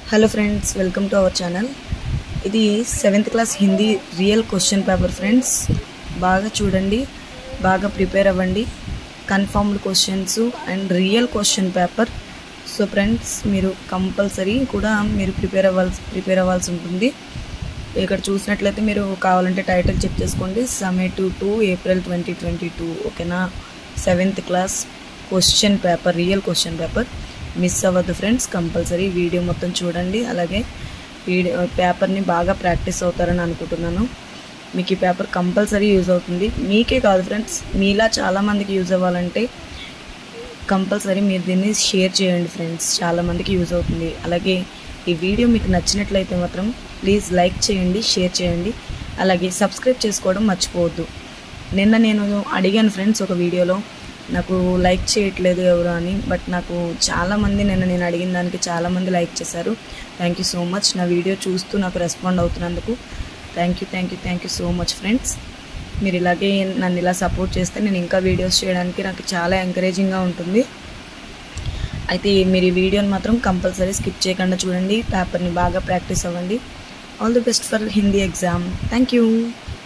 hello friends welcome to our channel ఇది seventh class Hindi real question paper friends బాగా చూడండి బాగా ప్రిపేర్ అవ్వండి confirmed questions and real question paper so friends మీరు compulsory కూడా మీరు ప్రిపేర్ అవ్వాల్సి ప్రిపేర్ అవ్వాల్సి ఉంటుంది ఇక్కడ చూసినట్లయితే మీరు కావాలంటే టైటిల్ చెక్ చేసుకోండి summative two April twenty twenty two ఓకేనా seventh class question paper real question paper miss అవ్వద్దు ఫ్రెండ్స్ కంపల్సరీ వీడియో మొత్తం చూడండి అలాగే వీడియో పేపర్ని బాగా ప్రాక్టీస్ అవుతారని అనుకుంటున్నాను మీకు ఈ పేపర్ కంపల్సరీ యూజ్ అవుతుంది మీకే కాదు ఫ్రెండ్స్ మీలా చాలామందికి యూజ్ అవ్వాలంటే కంపల్సరీ మీరు దీన్ని షేర్ చేయండి ఫ్రెండ్స్ చాలామందికి యూజ్ అవుతుంది అలాగే ఈ వీడియో మీకు నచ్చినట్లయితే మాత్రం ప్లీజ్ లైక్ చేయండి షేర్ చేయండి అలాగే సబ్స్క్రైబ్ చేసుకోవడం మర్చిపోవద్దు నిన్న నేను అడిగాను ఫ్రెండ్స్ ఒక వీడియోలో నాకు లైక్ చేయట్లేదు ఎవరు అని బట్ నాకు చాలామంది నిన్న నేను అడిగిన దానికి చాలామంది లైక్ చేశారు థ్యాంక్ యూ సో మచ్ నా వీడియో చూస్తూ నాకు రెస్పాండ్ అవుతున్నందుకు thank you thank you thank you so much friends మీరు ఇలాగే నన్ను ఇలా సపోర్ట్ చేస్తే నేను ఇంకా వీడియోస్ చేయడానికి నాకు చాలా ఎంకరేజింగ్గా ఉంటుంది అయితే మీరు ఈ వీడియోని మాత్రం కంపల్సరీ స్కిప్ చేయకుండా చూడండి పేపర్ని బాగా ప్రాక్టీస్ అవ్వండి all the best for Hindi exam thank you